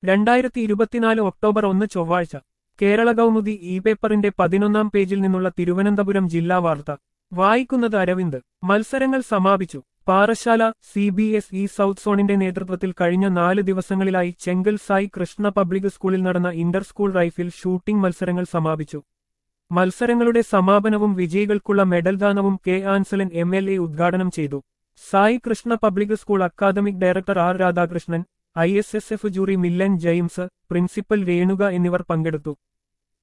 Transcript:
രണ്ടായിരത്തി ഇരുപത്തിനാല് ഒക്ടോബർ ഒന്ന് ചൊവ്വാഴ്ച കേരള കൗമുദി ഇ പേപ്പറിന്റെ പതിനൊന്നാം പേജിൽ നിന്നുള്ള തിരുവനന്തപുരം ജില്ലാ വാർത്ത വായിക്കുന്നത് അരവിന്ദ് മത്സരങ്ങൾ സമാപിച്ചു Parassala C B S E south സോണിന്റെ നേതൃത്വത്തിൽ കഴിഞ്ഞ നാല് ദിവസങ്ങളിലായി ചെങ്കൽ സായി കൃഷ്ണ പബ്ലിക് സ്കൂളിൽ നടന്ന ഇന്റർ സ്കൂൾ റൈഫിൾ ഷൂട്ടിംഗ് മത്സരങ്ങൾ സമാപിച്ചു മത്സരങ്ങളുടെ സമാപനവും വിജയികൾക്കുള്ള മെഡൽ ദാനവും K Ansalan M L A ഉദ്ഘാടനം ചെയ്തു Sai Krishna public school academic director R Radhakrishnan I S S F jury Millan James principal Renuka എന്നിവർ പങ്കെടുത്തു